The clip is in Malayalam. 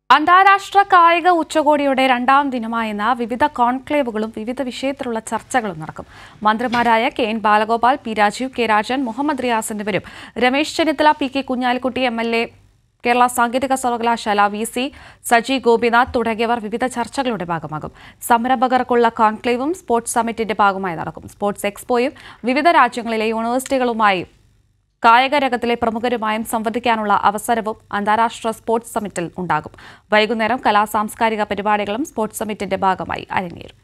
അന്താരാഷ്ട്ര കായിക ഉച്ചകോടിയുടെ രണ്ടാം ദിനമായ ഇന്ന് വിവിധ കോൺക്ലേവുകളും വിവിധ വിഷയത്തിലുള്ള ചർച്ചകളും നടക്കും മന്ത്രിമാരായ K N Balagopal P Rajeev K Rajan Muhammad Riyas എന്നിവരും Ramesh Chennithala P K Kunhalikutty M L A Kerala സാങ്കേതിക സർവകലാശാല വി സി സജി ഗോപിനാഥ് തുടങ്ങിയവർ വിവിധ ചർച്ചകളുടെ ഭാഗമാകും സംരംഭകർക്കുള്ള കോൺക്ലേവും സ്പോർട്സ് സമ്മിറ്റിന്റെ ഭാഗമായി നടക്കും സ്പോർട്സ് എക്സ്പോയും വിവിധ രാജ്യങ്ങളിലെ യൂണിവേഴ്സിറ്റികളുമായി കായിക രംഗത്തിലെ പ്രമുഖരുമായും സംവദിക്കാനുള്ള അവസരവും അന്താരാഷ്ട്ര സ്പോർട്സ് സമ്മിറ്റിൽ ഉണ്ടാകും വൈകുന്നേരം കലാ സാംസ്കാരിക പരിപാടികളും സ്പോർട്സ് സമ്മിറ്റിന്റെ ഭാഗമായി അരങ്ങേറും